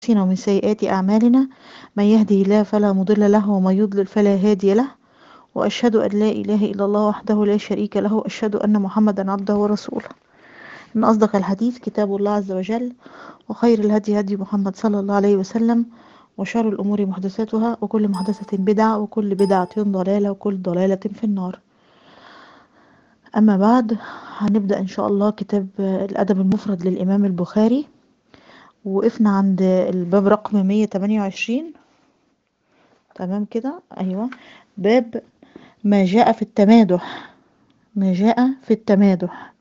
أنفسنا ومن سيئات أعمالنا من يهده الله فلا مضل له ومن يضلل فلا هادي له وأشهد أن لا إله إلا الله وحده لا شريك له وأشهد أن محمدا عبده ورسوله من أصدق الحديث كتاب الله عز وجل وخير الهدي هدي محمد صلى الله عليه وسلم وشر الأمور محدثاتها وكل محدثة بدعة وكل بدعة ضلالة وكل ضلالة في النار أما بعد هنبدأ إن شاء الله كتاب الأدب المفرد للإمام البخاري وقفنا عند الباب رقم 128 تمام كده أيوة باب ما جاء في التمادح ما جاء في التمادح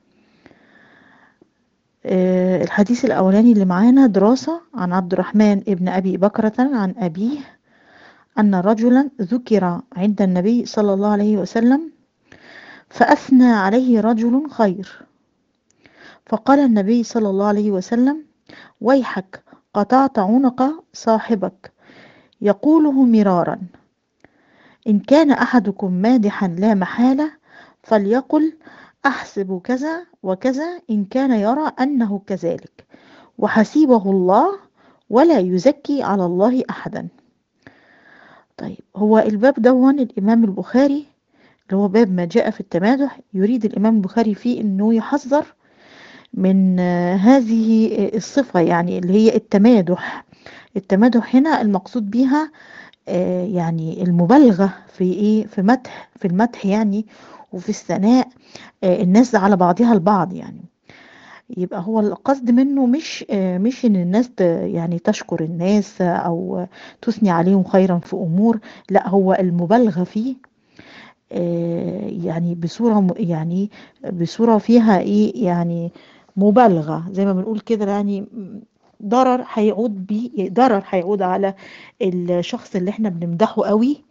آه الحديث الأولاني اللي معانا دراسة عن عبد الرحمن ابن أبي بكرة عن أبيه أن رجلا ذكر عند النبي صلى الله عليه وسلم فأثنى عليه رجل خير فقال النبي صلى الله عليه وسلم ويحك قطعت عنق صاحبك يقوله مرارا إن كان أحدكم مادحا لا محالة فليقل أحسب كذا وكذا إن كان يرى أنه كذلك وحسيبه الله ولا يزكي على الله أحدا طيب هو الباب دون الإمام البخاري اللي هو باب ما جاء في التمادح يريد الإمام البخاري فيه أنه يحذر من هذه الصفة يعني اللي هي التمادح التمادح هنا المقصود بها يعني المبالغة في إيه في مدح في المدح يعني وفي الثناء الناس على بعضها البعض يعني يبقى هو القصد منه مش مش ان الناس يعني تشكر الناس او تثني عليهم خيرا في امور لا هو المبالغه فيه يعني بصوره يعني بصوره فيها ايه يعني مبالغه زي ما بنقول كده يعني ضرر هيعود بيه ضرر هيعود على الشخص اللي احنا بنمدحه قوي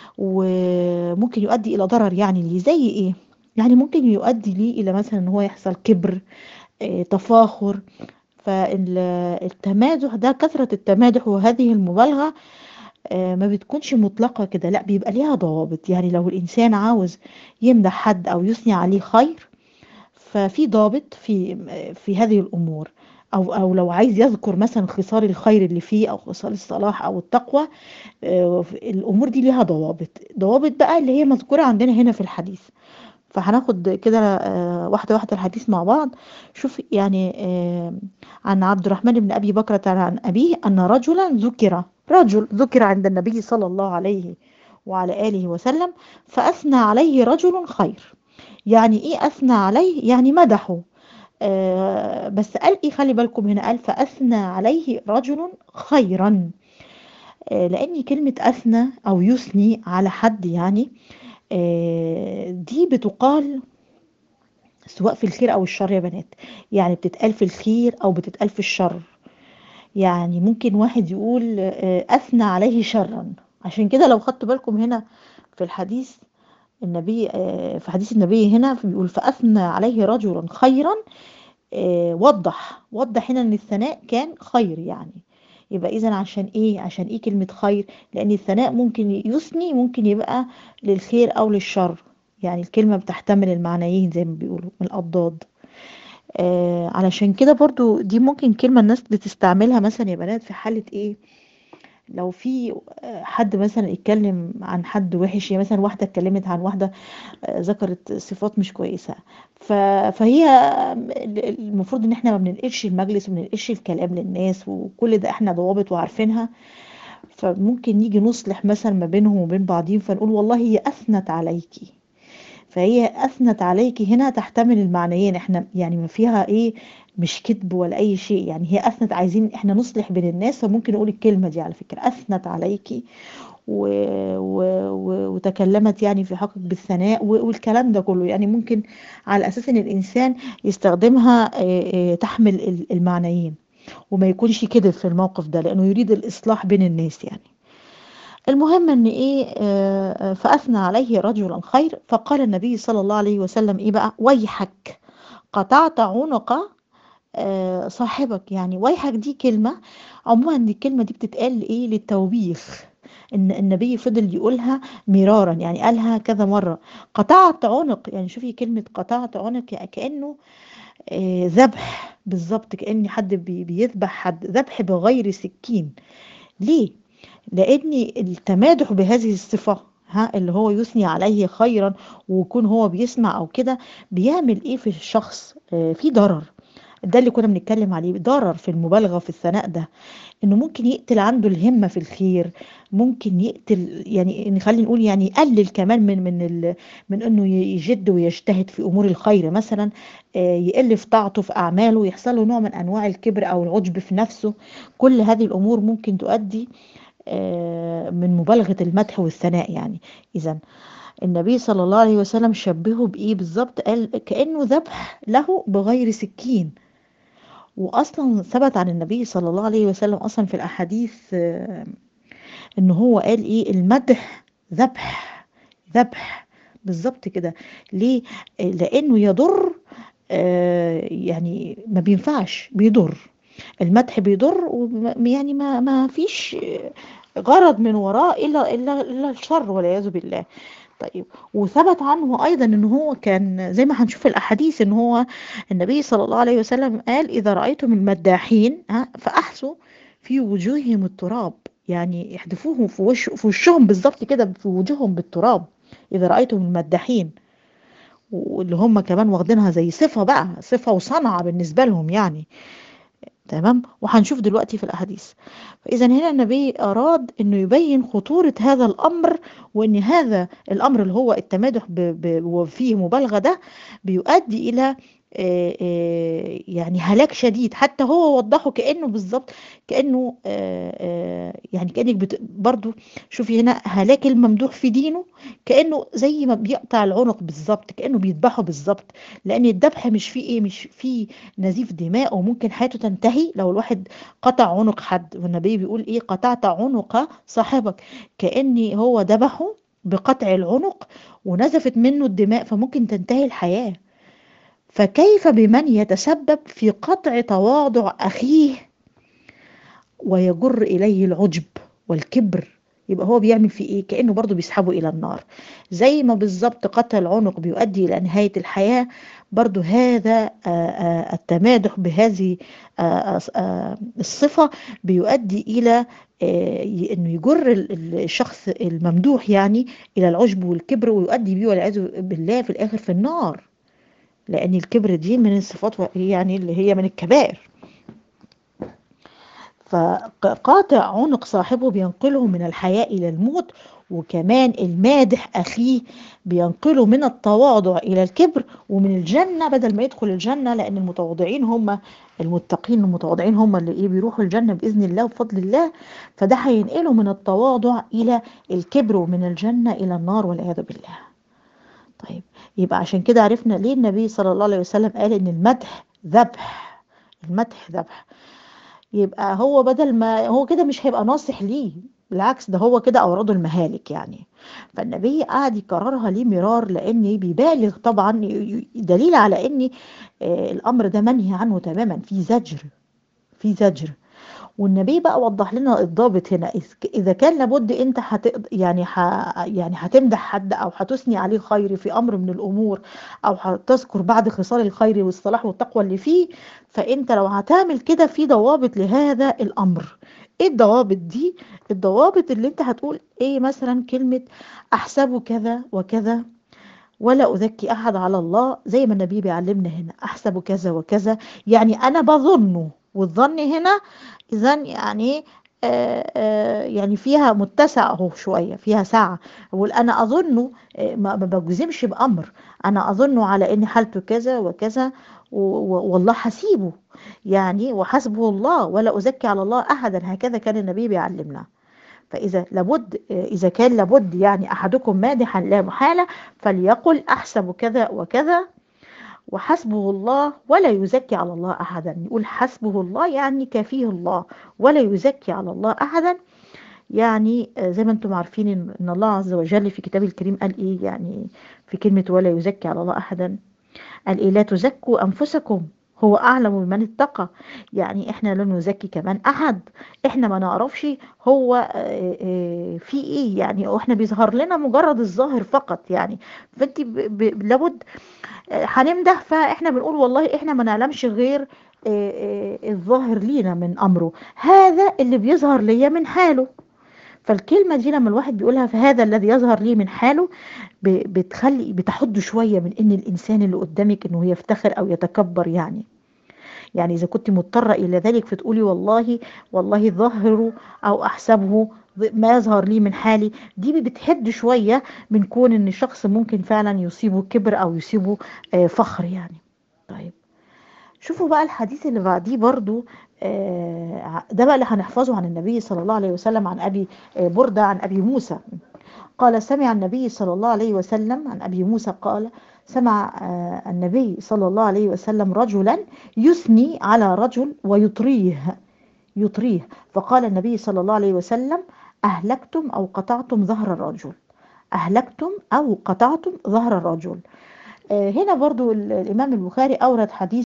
وممكن يؤدي الى ضرر يعني ليه زي ايه يعني ممكن يؤدي ليه الى مثلا ان هو يحصل كبر اه تفاخر فالتمادح ده كثرة التمادح وهذه المبالغة اه ما بتكونش مطلقة كده لا بيبقى ليها ضوابط يعني لو الإنسان عاوز يمدح حد أو يثني عليه خير ففي ضابط في في هذه الأمور أو أو لو عايز يذكر مثلا خصال الخير اللي فيه أو خصال الصلاح أو التقوى اه الأمور دي ليها ضوابط ضوابط بقى اللي هي مذكورة عندنا هنا في الحديث فهناخد كده واحدة واحدة الحديث مع بعض شوف يعني عن عبد الرحمن بن أبي بكرة عن أبيه أن رجلا ذكر رجل ذكر عند النبي صلى الله عليه وعلى آله وسلم فأثنى عليه رجل خير يعني إيه أثنى عليه يعني مدحه آه بس قال إيه خلي بالكم هنا قال فأثنى عليه رجل خيرا آه لأن كلمة أثنى أو يثني على حد يعني دي بتقال سواء في الخير او الشر يا بنات يعني بتتقال في الخير او بتتقال في الشر يعني ممكن واحد يقول اثنى عليه شرا عشان كده لو خدتوا بالكم هنا في الحديث النبي في حديث النبي هنا بيقول فاثنى عليه رجل خيرا وضح وضح هنا ان الثناء كان خير يعني يبقى اذا عشان ايه عشان ايه كلمة خير لان الثناء ممكن يثني ممكن يبقى للخير او للشر يعني الكلمة بتحتمل المعنيين زي ما بيقولوا من الاضداد آه علشان كده برضو دي ممكن كلمة الناس بتستعملها مثلا يا بنات في حالة ايه لو في حد مثلا يتكلم عن حد وحش يعني مثلا واحدة اتكلمت عن واحدة ذكرت صفات مش كويسة فهي المفروض ان احنا ما بننقلش المجلس وما بننقلش الكلام للناس وكل ده احنا ضوابط وعارفينها فممكن نيجي نصلح مثلا ما بينهم وبين بعضهم فنقول والله هي اثنت عليكي فهي اثنت عليكي هنا تحتمل المعنيين احنا يعني ما فيها ايه مش كذب ولا اي شيء يعني هي اثنت عايزين احنا نصلح بين الناس فممكن نقول الكلمه دي على فكره اثنت عليكي و... و... و... وتكلمت يعني في حقك بالثناء و... والكلام ده كله يعني ممكن على اساس ان الانسان يستخدمها تحمل المعنيين وما يكونش كذب في الموقف ده لانه يريد الاصلاح بين الناس يعني المهم ان ايه فاثنى عليه رجلا خير فقال النبي صلى الله عليه وسلم ايه بقى ويحك قطعت عنق صاحبك يعني ويحك دي كلمة عموما دي الكلمة دي بتتقال ايه للتوبيخ إن النبي فضل يقولها مرارا يعني قالها كذا مرة قطعت عنق يعني شوفي كلمة قطعت عنق يعني كأنه آه، ذبح بالظبط كأن حد بي- بيذبح حد ذبح بغير سكين ليه؟ لأن التمادح بهذه الصفة ها اللي هو يثني عليه خيرا ويكون هو بيسمع أو كده بيعمل إيه في الشخص؟ آه، في ضرر ده اللي كنا بنتكلم عليه ضرر في المبالغة في الثناء ده انه ممكن يقتل عنده الهمة في الخير ممكن يقتل يعني نخلي نقول يعني يقلل كمان من من ال من انه يجد ويجتهد في امور الخير مثلا آه، يقل في طاعته في اعماله يحصل له نوع من انواع الكبر او العجب في نفسه كل هذه الامور ممكن تؤدي آه، من مبالغة المدح والثناء يعني اذا النبي صلى الله عليه وسلم شبهه بايه بالظبط قال كأنه ذبح له بغير سكين واصلا ثبت عن النبي صلى الله عليه وسلم اصلا في الاحاديث آه، ان هو قال ايه المدح ذبح ذبح بالظبط كده ليه آه، لانه يضر آه، يعني ما بينفعش بيضر المدح بيضر وم- يعني ما ما فيش آه، غرض من وراه الا الا الا الشر والعياذ بالله طيب وثبت عنه ايضا ان هو كان زي ما هنشوف في الاحاديث ان هو النبي صلى الله عليه وسلم قال اذا رايتم المداحين ها، فاحثوا في وجوههم التراب يعني احذفوهم في وش في وشهم بالظبط كده في وجوههم بالتراب اذا رايتم المداحين واللي هم كمان واخدينها زي صفه بقى صفه وصنعه بالنسبه لهم يعني تمام وهنشوف دلوقتي في الأحاديث فإذا هنا النبي أراد أنه يبين خطورة هذا الأمر وأن هذا الأمر اللي هو التمادح ب... ب... وفيه مبالغة ده بيؤدي إلى آه، آه، يعني هلاك شديد حتى هو وضحه كأنه بالظبط كأنه آه، آه، يعني كأنك بت... برضو شوفي هنا هلاك الممدوح في دينه كأنه زي ما بيقطع العنق بالظبط كأنه بيذبحه بالظبط لأن الذبح مش فيه إيه مش فيه نزيف دماء وممكن حياته تنتهي لو الواحد قطع عنق حد والنبي بيقول ايه قطعت عنق صاحبك كأن هو ذبحه بقطع العنق ونزفت منه الدماء فممكن تنتهي الحياة فكيف بمن يتسبب في قطع تواضع أخيه ويجر إليه العجب والكبر يبقى هو بيعمل فيه ايه كأنه برضه بيسحبه إلى النار زي ما بالظبط قطع العنق بيؤدي إلى نهاية الحياة برضو هذا آه، آه، التمادح بهذه آه، آه، آه، الصفة بيؤدي إلى آه، ي- إنه يجر ال- ال- الشخص الممدوح يعني إلى العجب والكبر ويؤدي بيه والعياذ بالله في الآخر في النار لأن الكبر دي من الصفات و- يعني اللي هي من الكبائر فقاطع عنق صاحبه بينقله من الحياة إلى الموت وكمان المادح أخيه بينقله من التواضع إلى الكبر ومن الجنة بدل ما يدخل الجنة لأن المتواضعين هم المتقين المتواضعين هم اللي إيه بيروحوا الجنة بإذن الله وبفضل الله فده هينقله من التواضع إلى الكبر ومن الجنة إلى النار والعياذ بالله طيب يبقى عشان كده عرفنا ليه النبي صلى الله عليه وسلم قال إن المدح ذبح المدح ذبح يبقى هو بدل ما هو كده مش هيبقى ناصح ليه بالعكس ده هو كده أورده المهالك يعني فالنبي قعد يكررها ليه مرار لأن بيبالغ طبعا ي- ي- دليل على أن آه، الأمر ده منهي عنه تماما في زجر في زجر والنبي بقى وضح لنا الضابط هنا إذ- اذا كان لابد انت هتقد يعني ح... يعني هتمدح حد او هتثني عليه خير في امر من الامور او هتذكر بعد خصال الخير والصلاح والتقوى اللي فيه فانت لو هتعمل كده في ضوابط لهذا الامر ايه الضوابط دي الضوابط اللي انت هتقول ايه مثلا كلمة احسب كذا وكذا ولا أزكي أحد على الله زي ما النبي بيعلمنا هنا أحسب كذا وكذا يعني أنا بظنه والظن هنا إذا يعني آه آه يعني فيها متسع اهو شويه فيها ساعه اقول انا اظنه آه ما ما بجزمش بامر انا اظنه على ان حالته كذا وكذا و- و- والله حسيبه يعني وحسبه الله ولا ازكي على الله احدا هكذا كان النبي بيعلمنا فإذا لابد إذا كان لابد يعني أحدكم مادحا لا محالة فليقل أحسب كذا وكذا وحسبه الله ولا يزكي على الله أحدا يقول حسبه الله يعني كافيه الله ولا يزكي على الله أحدا يعني آه، زي ما انتم عارفين إن إن الله عز وجل في كتابه الكريم قال إيه يعني في كلمة ولا يزكي على الله أحدا قال إيه لا تزكوا أنفسكم هو أعلم بمن اتقى يعني احنا لا نزكي كمان أحد احنا ما نعرفش هو آه، آه، في ايه يعني او احنا بيظهر لنا مجرد الظاهر فقط يعني فانت ب- ب- لابد آه، هنمدح فاحنا بنقول والله احنا ما نعلمش غير آه، آه، الظاهر لينا من أمره هذا اللي بيظهر ليا من حاله فالكلمة دي لما الواحد بيقولها فهذا الذي يظهر لي من حاله ب- بتخلي بتحد شوية من ان الانسان اللي قدامك انه يفتخر او يتكبر يعني يعني اذا كنت مضطرة الى ذلك فتقولي والله والله ظهره او احسبه ما يظهر لي من حالي دي بتحد شوية من كون ان الشخص ممكن فعلا يصيبه كبر او يصيبه آه، فخر يعني طيب شوفوا بقى الحديث اللي بعديه برضو آه، ده بقى اللي هنحفظه عن النبي صلى الله عليه وسلم عن أبي آه، بردة عن أبي موسى قال سمع النبي صلى الله عليه وسلم عن أبي موسى قال سمع آه، النبي صلى الله عليه وسلم رجلا يثني على رجل ويطريه يطريه فقال النبي صلى الله عليه وسلم أهلكتم أو قطعتم ظهر الرجل أهلكتم أو قطعتم ظهر الرجل آه، هنا برضو ال- الإمام البخاري أورد حديث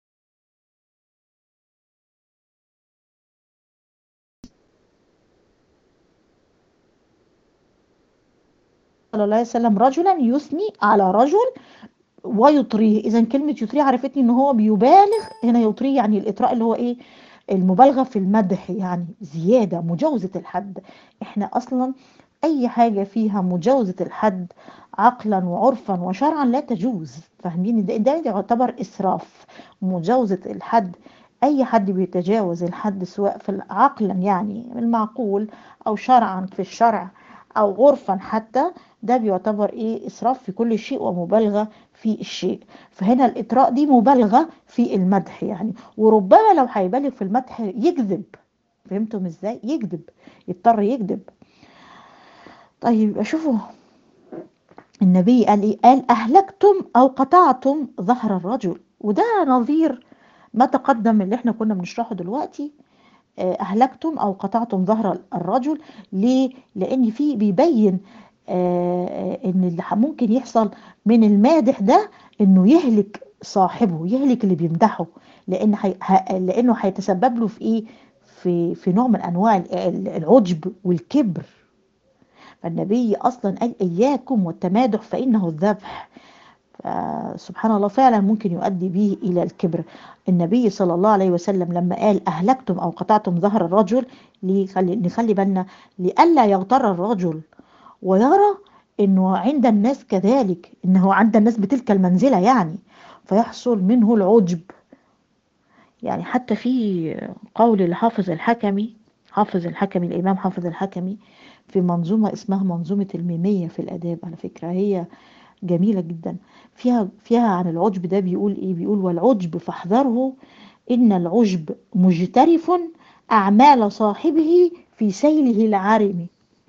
صلى الله عليه وسلم رجلا يثني على رجل ويطريه اذا كلمه يطريه عرفتني ان هو بيبالغ هنا يطريه يعني الاطراء اللي هو ايه المبالغه في المدح يعني زياده مجاوزه الحد احنا اصلا اي حاجه فيها مجاوزه الحد عقلا وعرفا وشرعا لا تجوز فاهمين ده, ده يعتبر اسراف مجاوزه الحد اي حد بيتجاوز الحد سواء في عقلا يعني المعقول او شرعا في الشرع او عرفا حتى ده بيعتبر ايه اسراف في كل شيء ومبالغه في الشيء فهنا الإطراء دي مبالغة في المدح يعني وربما لو هيبالغ في المدح يكذب فهمتم ازاي يكذب يضطر يكذب طيب شوفوا النبي قال ايه قال اهلكتم او قطعتم ظهر الرجل وده نظير ما تقدم اللي احنا كنا بنشرحه دلوقتي آه، اهلكتم او قطعتم ظهر الرجل ليه لان في بيبين آه، آه، ان اللي ح- ممكن يحصل من المادح ده انه يهلك صاحبه يهلك اللي بيمدحه لان حي... ه- لانه هيتسبب له في ايه في في نوع من انواع ال- ال- العجب والكبر فالنبي اصلا قال اياكم والتمادح فانه الذبح سبحان الله فعلا ممكن يؤدي به إلى الكبر النبي صلى الله عليه وسلم لما قال أهلكتم أو قطعتم ظهر الرجل لخلي نخلي بالنا لئلا يغتر الرجل ويرى أنه عند الناس كذلك أنه عند الناس بتلك المنزلة يعني فيحصل منه العجب يعني حتى في قول الحافظ الحكمي حافظ الحكمي الإمام حافظ الحكمي في منظومة اسمها منظومة الميمية في الآداب على فكرة هي جميلة جدا فيها فيها عن العجب ده بيقول ايه بيقول والعجب فاحذره ان العجب مجترف اعمال صاحبه في سيله العارم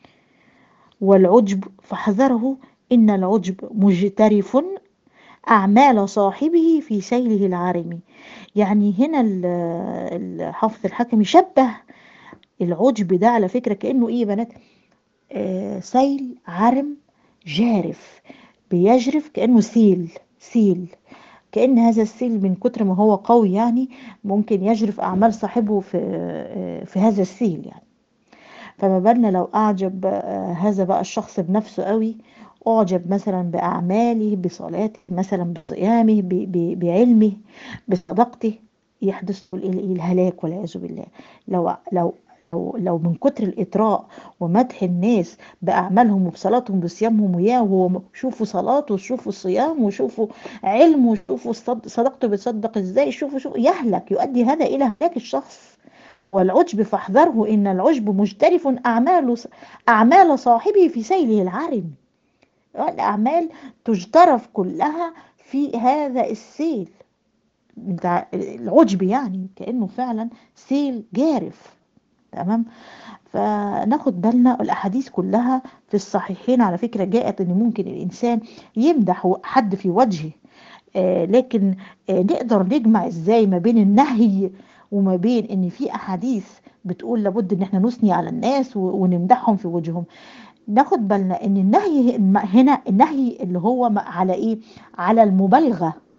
والعجب فاحذره ان العجب مجترف اعمال صاحبه في سيله العارم يعني هنا ال- الحافظ الحكمي شبه العجب ده على فكرة كأنه ايه يا بنات آه سيل عرم جارف بيجرف كأنه سيل سيل كأن هذا السيل من كتر ما هو قوي يعني ممكن يجرف أعمال صاحبه في آه، في هذا السيل يعني فما بالنا لو أعجب آه، هذا بقى الشخص بنفسه قوي أعجب مثلا بأعماله بصلاته مثلا بصيامه ب- ب- بعلمه بصدقته يحدث ال- ال- الهلاك والعياذ بالله لو لو لو لو من كتر الإطراء ومدح الناس بأعمالهم وبصلاتهم بصيامهم وياه وهو شوفوا صلاته وشوفوا الصيام وشوفوا علمه وشوفوا الصد- صدقته بيتصدق ازاي شوفوا شوفوا يهلك يؤدي هذا إلى هلاك الشخص والعجب فاحذره إن العجب مجترف أعمال أعمال صاحبه في سيله العرم الأعمال تجترف كلها في هذا السيل بتاع العجب يعني كأنه فعلا سيل جارف تمام فناخد بالنا الأحاديث كلها في الصحيحين على فكرة جاءت إن ممكن الإنسان يمدح حد في وجهه آه لكن آه نقدر نجمع إزاي ما بين النهي وما بين إن في أحاديث بتقول لابد إن احنا نثني على الناس و- ونمدحهم في وجههم ناخد بالنا إن النهي هنا النهي اللي هو م- على إيه على المبالغة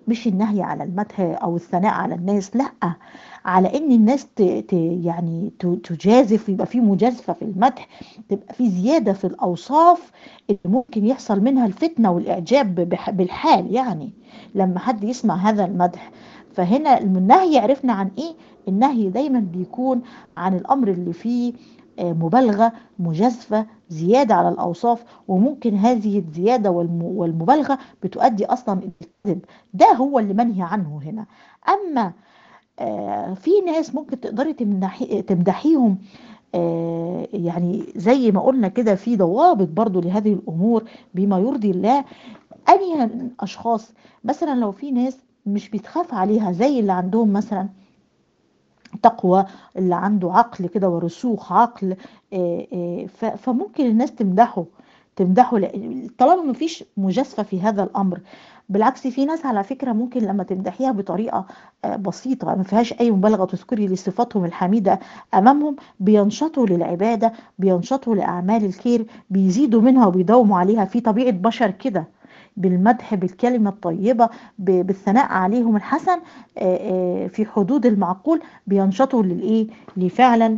مش النهي على المدح أو الثناء على الناس لأ على إن الناس ت... ت... يعني ت... تجازف يبقى في مجازفة في المدح تبقى في زيادة في الأوصاف اللي ممكن يحصل منها الفتنة والإعجاب بح... بالحال يعني لما حد يسمع هذا المدح فهنا النهي عرفنا عن إيه النهي دايما بيكون عن الأمر اللي فيه مبالغة مجازفة زيادة على الأوصاف وممكن هذه الزيادة والمبالغة بتؤدي أصلا الكذب ده هو اللي منهي عنه هنا أما في ناس ممكن تقدري تمدحي تمدحيهم يعني زي ما قلنا كده في ضوابط برضو لهذه الأمور بما يرضي الله أنهي أشخاص مثلا لو في ناس مش بتخاف عليها زي اللي عندهم مثلا تقوى اللي عنده عقل كده ورسوخ عقل فممكن الناس تمدحه تمدحه طالما مفيش مجازفة في هذا الأمر بالعكس في ناس على فكرة ممكن لما تمدحيها بطريقة بسيطة ما فيهاش أي مبالغة تذكري لصفاتهم الحميدة أمامهم بينشطوا للعبادة بينشطوا لأعمال الخير بيزيدوا منها وبيداوموا عليها في طبيعة بشر كده بالمدح بالكلمة الطيبة بالثناء عليهم الحسن في حدود المعقول بينشطوا للإيه لفعلا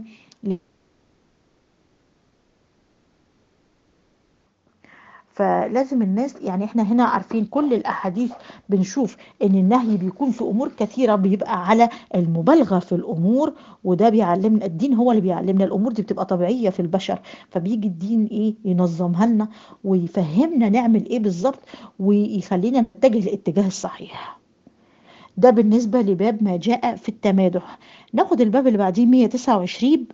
فلازم الناس يعني احنا هنا عارفين كل الاحاديث بنشوف ان النهي بيكون في امور كثيره بيبقى على المبالغه في الامور وده بيعلمنا الدين هو اللي بيعلمنا الامور دي بتبقى طبيعيه في البشر فبيجي الدين ايه ينظمها لنا ويفهمنا نعمل ايه بالظبط ويخلينا نتجه للاتجاه الصحيح ده بالنسبه لباب ما جاء في التمادح ناخد الباب اللي بعديه 129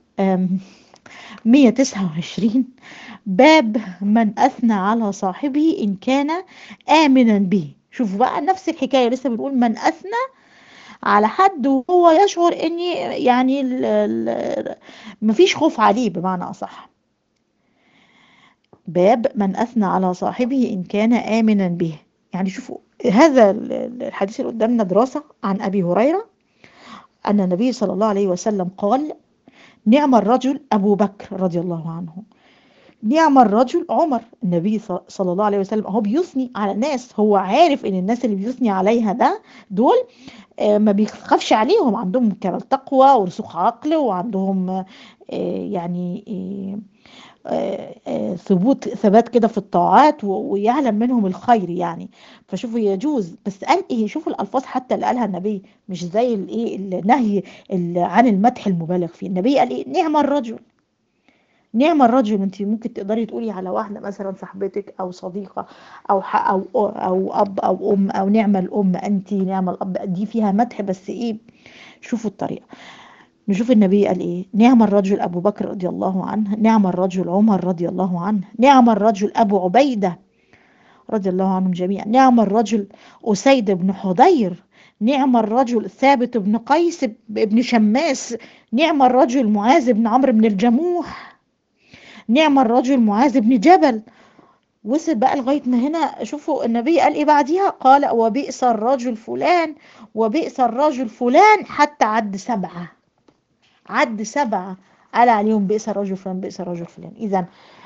129 باب من أثنى على صاحبه إن كان آمنا به شوفوا بقى نفس الحكاية لسه بنقول من أثنى على حد وهو يشعر ان يعني ال ال مفيش خوف عليه بمعنى أصح باب من أثنى على صاحبه إن كان آمنا به يعني شوفوا هذا الحديث اللي قدامنا دراسة عن أبي هريرة أن النبي صلى الله عليه وسلم قال نعم الرجل أبو بكر رضي الله عنه نعم الرجل عمر النبي صلى الله عليه وسلم هو بيثني على الناس هو عارف ان الناس اللي بيثني عليها ده دول ما بيخافش عليهم عندهم كمال تقوى ورسوخ عقل وعندهم يعني ثبوت ثبات كده في الطاعات ويعلم منهم الخير يعني فشوفوا يجوز بس قال ايه شوفوا الالفاظ حتى اللي قالها النبي مش زي الايه النهي عن المدح المبالغ فيه النبي قال ايه نعم الرجل نعم الرجل انت ممكن تقدري تقولي على واحده مثلا صاحبتك او صديقه او او او اب او ام او نعم الام انت نعم الاب دي فيها مدح بس ايه شوفوا الطريقه نشوف النبي قال ايه نعم الرجل ابو بكر رضي الله عنه نعم الرجل عمر رضي الله عنه نعم الرجل ابو عبيده رضي الله عنهم جميعا نعم الرجل اسيد بن حضير نعم الرجل ثابت بن قيس بن شماس نعم الرجل معاذ بن عمرو بن الجموح نعم الرجل معاذ بن جبل وصل بقى لغايه ما هنا شوفوا النبي قال ايه بعديها قال وبئس الرجل فلان وبئس الرجل فلان حتى عد سبعه عد سبعه قال عليهم بئس الرجل فلان بئس الرجل فلان اذا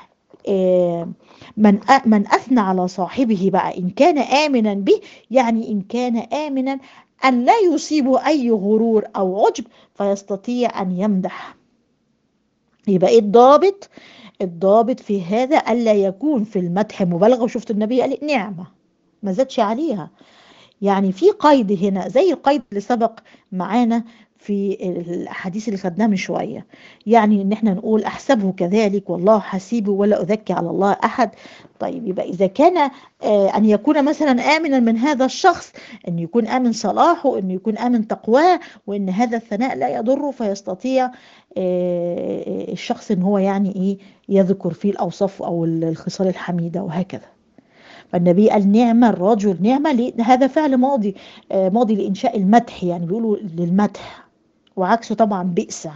من من اثنى على صاحبه بقى ان كان امنا به يعني ان كان امنا ان لا يصيبه اي غرور او عجب فيستطيع ان يمدح يبقى ايه الضابط الضابط في هذا الا يكون في المدح مبالغه وشفت النبي قال نعمه ما زادش عليها يعني في قيد هنا زي القيد اللي سبق معانا في الأحاديث اللي خدناها من شوية يعني إن إحنا نقول أحسبه كذلك والله حسيبه ولا أذكي على الله أحد طيب يبقى إذا كان أن يكون مثلا آمنا من هذا الشخص أن يكون آمن صلاحه أن يكون آمن تقواه وأن هذا الثناء لا يضره فيستطيع الشخص أن هو يعني إيه يذكر فيه الأوصاف أو الخصال الحميدة وهكذا فالنبي قال نعم الرجل نعمة هذا فعل ماضي ماضي لإنشاء المدح يعني بيقولوا للمدح وعكسه طبعا بئس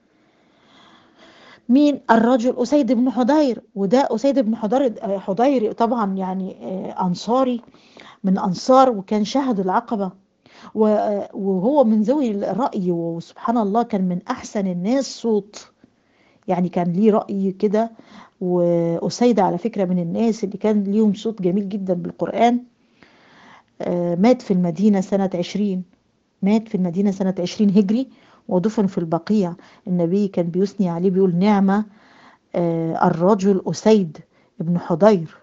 مين الرجل أسيد بن حضير وده أسيد بن حضير حضير طبعا يعني أنصاري من أنصار وكان شهد العقبة وهو من ذوي الرأي وسبحان الله كان من أحسن الناس صوت يعني كان ليه رأي كده وأسيد على فكرة من الناس اللي كان ليهم صوت جميل جدا بالقرآن آه، مات في المدينة سنة عشرين مات في المدينة سنة عشرين هجري ودفن في البقيع النبي كان بيثني عليه بيقول نعمة آه، الرجل أسيد ابن حضير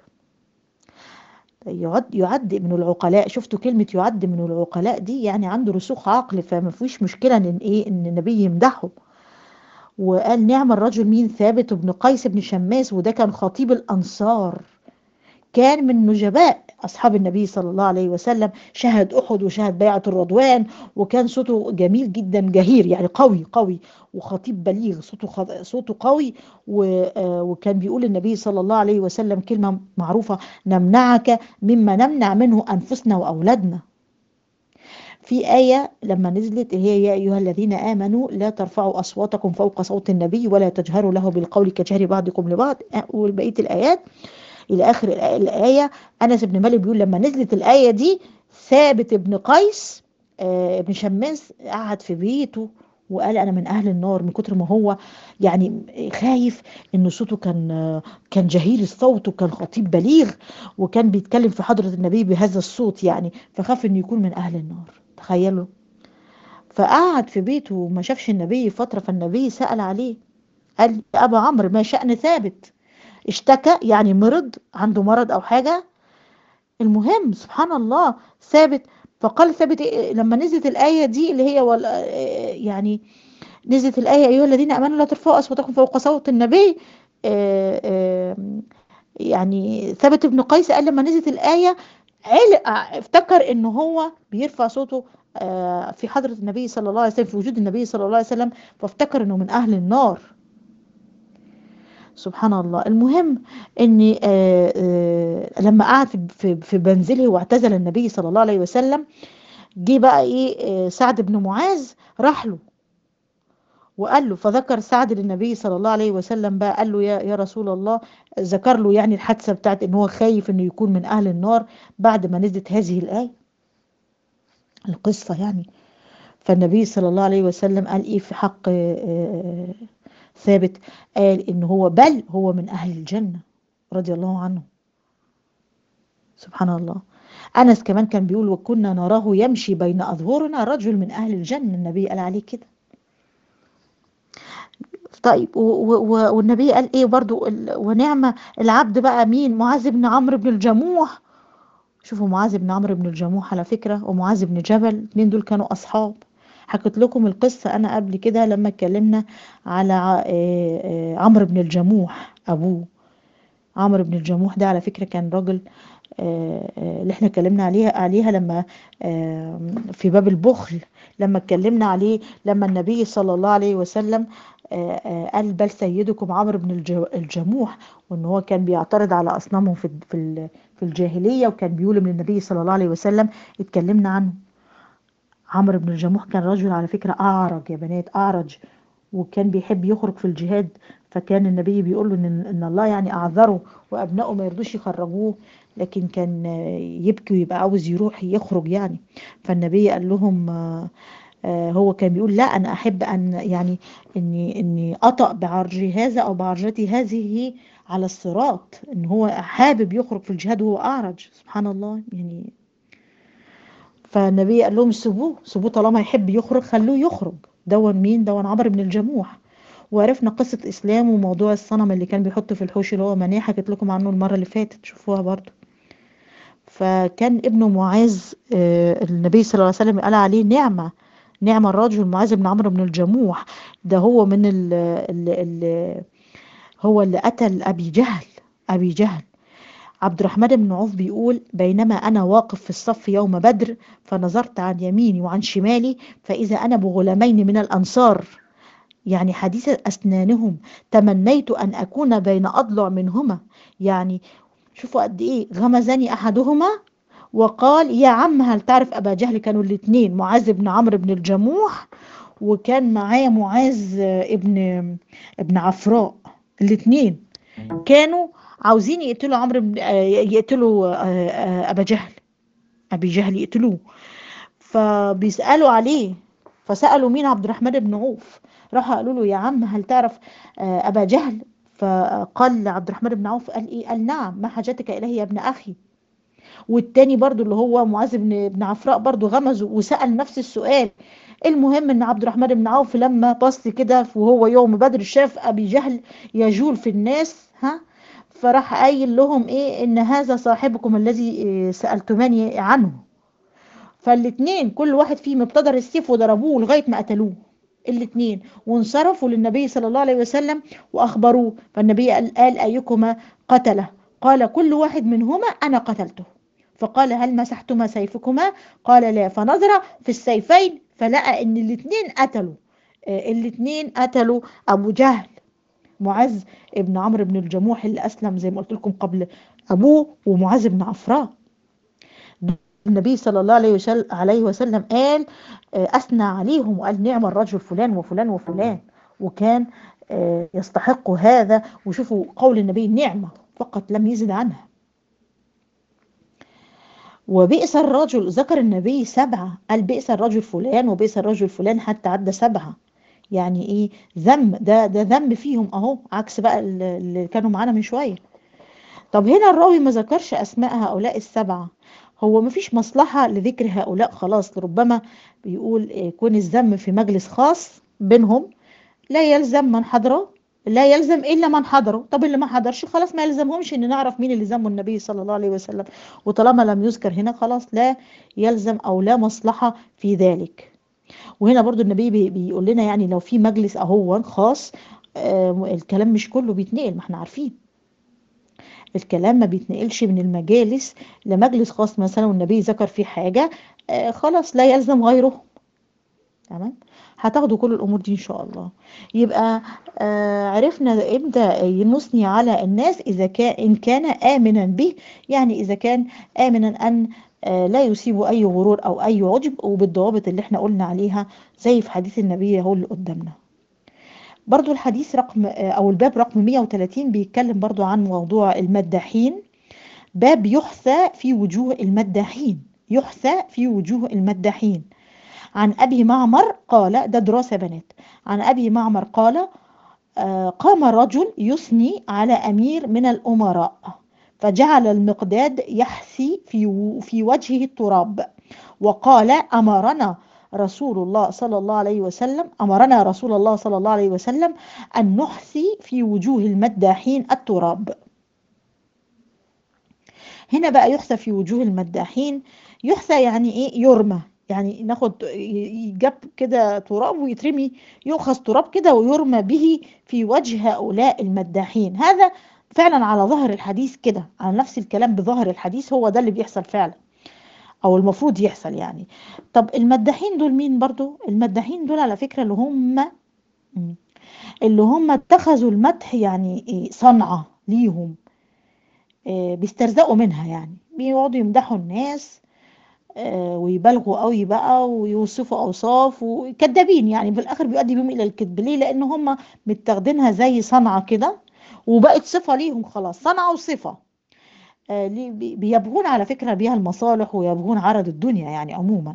يعد يعد من العقلاء شفتوا كلمة يعد من العقلاء دي يعني عنده رسوخ عقل فما فيش مشكلة ان ايه ان النبي يمدحه وقال نعم الرجل مين ثابت بن قيس بن شماس وده كان خطيب الأنصار كان من نجباء أصحاب النبي صلى الله عليه وسلم شهد أحد وشهد بيعة الرضوان وكان صوته جميل جدا جهير يعني قوي قوي وخطيب بليغ صوته خ... صوته قوي و... آه، وكان بيقول النبي صلى الله عليه وسلم كلمة معروفة نمنعك مما نمنع منه أنفسنا وأولادنا في آية لما نزلت اللي هي يا أيها الذين آمنوا لا ترفعوا أصواتكم فوق صوت النبي ولا تجهروا له بالقول كجهر بعضكم لبعض وبقية الآيات إلى آخر الآية أنس بن مالك بيقول لما نزلت الآية دي ثابت بن قيس آه، ابن شماس قعد في بيته وقال انا من اهل النار من كتر ما هو يعني خايف ان صوته كان كان جهير الصوت وكان خطيب بليغ وكان بيتكلم في حضره النبي بهذا الصوت يعني فخاف انه يكون من اهل النار تخيلوا فقعد في بيته وما شافش النبي فتره فالنبي سال عليه قال يا ابا عمرو ما شان ثابت اشتكى يعني مرض عنده مرض او حاجه المهم سبحان الله ثابت فقال ثابت إيه لما نزلت الآية دي اللي هي وال يعني نزلت الآية أيها الذين آمنوا لا ترفعوا أصواتكم فوق صوت النبي آه، آه، يعني ثابت بن قيس قال لما نزلت الآية عل افتكر ان هو بيرفع صوته آه، في حضرة النبي صلى الله عليه وسلم في وجود النبي صلى الله عليه وسلم فافتكر انه من اهل النار سبحان الله المهم اني آه، آه، لما قعد في- في في منزله واعتزل النبي صلى الله عليه وسلم جه بقى ايه آه، سعد بن معاذ راح له وقال له فذكر سعد للنبي صلى الله عليه وسلم بقى قال له يا يا رسول الله ذكر له يعني الحادثه بتاعت ان هو خايف انه يكون من اهل النار بعد ما نزلت هذه الايه القصه يعني فالنبي صلى الله عليه وسلم قال ايه في حق آه، آه، ثابت قال ان هو بل هو من اهل الجنه رضي الله عنه سبحان الله انس كمان كان بيقول وكنا نراه يمشي بين اظهرنا رجل من اهل الجنه النبي قال عليه كده طيب و- و- و- والنبي قال ايه برضو ال- ونعمة العبد بقى مين معاذ بن عمرو بن الجموح شوفوا معاذ بن عمرو بن الجموح على فكرة ومعاذ بن جبل الاثنين دول كانوا اصحاب حكيت لكم القصة انا قبل كده لما اتكلمنا على ع- آه، آه، عمرو بن الجموح ابوه عمرو بن الجموح ده على فكرة كان راجل آه، آه، اللي احنا اتكلمنا عليها عليها لما آه، في باب البخل لما اتكلمنا عليه لما النبي صلى الله عليه وسلم آه، آه، قال بل سيدكم عمرو بن الج- الجموح وان هو كان بيعترض على اصنامهم في في ال- في الجاهليه وكان بيقول من النبي صلى الله عليه وسلم اتكلمنا عنه عمرو بن الجموح كان رجل على فكره اعرج يا بنات اعرج وكان بيحب يخرج في الجهاد فكان النبي بيقول له ان ان الله يعني اعذره وابنائه ما يرضوش يخرجوه لكن كان آه، يبكي ويبقى عاوز يروح يخرج يعني فالنبي قال لهم آه، آه، هو كان بيقول لا انا احب ان يعني اني اني اطأ بعرجي هذا او بعرجتي هذه على الصراط ان هو حابب يخرج في الجهاد وهو اعرج سبحان الله يعني فالنبي قال لهم سيبوه سيبوه طالما يحب يخرج خلوه يخرج دون مين دون عمرو بن الجموح وعرفنا قصة إسلام وموضوع الصنم اللي كان بيحط في الحوش اللي هو مناه حكيت لكم عنه المرة اللي فاتت شوفوها برضو فكان ابنه معاذ آه، النبي صلى الله عليه وسلم قال عليه نعمة نعم الرجل معاذ بن عمرو بن الجموح ده هو من ال ال ال هو اللي قتل أبي جهل أبي جهل عبد الرحمن بن عوف بيقول بينما أنا واقف في الصف يوم بدر فنظرت عن يميني وعن شمالي فإذا أنا بغلامين من الأنصار يعني حديث أسنانهم تمنيت أن أكون بين أضلع منهما يعني شوفوا قد إيه غمزني أحدهما وقال يا عم هل تعرف أبا جهل كانوا الاثنين معاذ بن عمرو بن الجموح وكان معاه معاذ آه، ابن ابن عفراء الاثنين كانوا عاوزين يقتلوا عمرو بن آه، يقتلوا آه، آه، أبا جهل أبي جهل يقتلوه فبيسألوا عليه فسألوا مين عبد الرحمن بن عوف راحوا قالوا له يا عم هل تعرف آه، أبا جهل فقال عبد الرحمن بن عوف قال إيه قال نعم ما حاجتك إليه يا ابن أخي والتاني برضو اللي هو معاذ بن بن عفراء برضو غمز وسأل نفس السؤال المهم ان عبد الرحمن بن عوف لما بص كده وهو يوم بدر شاف ابي جهل يجول في الناس ها فراح قايل لهم ايه ان هذا صاحبكم الذي إيه سألتماني عنه فالاتنين كل واحد فيهم ابتدر السيف وضربوه لغاية ما قتلوه الاتنين وانصرفوا للنبي صلى الله عليه وسلم واخبروه فالنبي قال, قال ايكما قتله قال كل واحد منهما انا قتلته فقال هل مسحتما سيفكما قال لا فنظر في السيفين فلقى ان الاتنين قتلوا آه الاتنين قتلوا ابو جهل معاذ ابن عمرو بن الجموح اللي اسلم زي ما قلت لكم قبل ابوه ومعاذ بن عفراء النبي صلى الله عليه وسلم, عليه وسلم قال أثنى عليهم وقال نعم الرجل فلان وفلان وفلان وكان يستحق هذا وشوفوا قول النبي نعمة فقط لم يزد عنها وبئس الرجل ذكر النبي سبعة قال بئس الرجل فلان وبئس الرجل فلان حتى عدى سبعة يعني ايه ذم ده ده ذنب فيهم اهو عكس بقى اللي كانوا معانا من شويه طب هنا الراوي ما ذكرش اسماء هؤلاء السبعه هو ما فيش مصلحة لذكر هؤلاء خلاص ربما بيقول يكون الذم في مجلس خاص بينهم لا يلزم من حضره لا يلزم إلا من حضره طب اللي ما حضرش خلاص ما يلزمهمش إن نعرف مين اللي ذمه النبي صلى الله عليه وسلم وطالما لم يذكر هنا خلاص لا يلزم أو لا مصلحة في ذلك وهنا برضو النبي بيقول لنا يعني لو في مجلس أهو خاص آه الكلام مش كله بيتنقل ما احنا عارفين الكلام ما بيتنقلش من المجالس لمجلس خاص مثلا والنبي ذكر فيه حاجة آه خلاص لا يلزم غيره تمام هتاخدوا كل الامور دي ان شاء الله يبقى آه عرفنا امتى نثني على الناس اذا كان ان كان امنا به يعني اذا كان امنا ان آه لا يصيب اي غرور او اي عجب وبالضوابط اللي احنا قلنا عليها زي في حديث النبي اهو اللي قدامنا برضو الحديث رقم أو الباب رقم 130 بيتكلم برضو عن موضوع المداحين باب يحثى في وجوه المداحين يحثى في وجوه المداحين عن أبي معمر قال ده دراسة بنات عن أبي معمر قال آه قام رجل يثني على أمير من الأمراء فجعل المقداد يحثي في, في وجهه التراب وقال أمرنا رسول الله صلى الله عليه وسلم أمرنا رسول الله صلى الله عليه وسلم أن نحثي في وجوه المداحين التراب هنا بقى يحثى في وجوه المداحين يحثى يعني ايه يرمى يعني ناخد يجاب كده تراب ويترمي يؤخذ تراب كده ويرمى به في وجه هؤلاء المداحين هذا فعلا على ظهر الحديث كده على نفس الكلام بظهر الحديث هو ده اللي بيحصل فعلا او المفروض يحصل يعني طب المداحين دول مين برضو المداحين دول على فكرة اللي هم اللي هم اتخذوا المدح يعني صنعة ليهم بيسترزقوا منها يعني بيقعدوا يمدحوا الناس ويبالغوا قوي بقى ويوصفوا اوصاف وكذابين يعني في الاخر بيؤدي بهم الى الكذب ليه لان هم متاخدينها زي صنعه كده وبقت صفه ليهم خلاص صنعه وصفه بيبغون على فكرة بيها المصالح ويبغون عرض الدنيا يعني عموما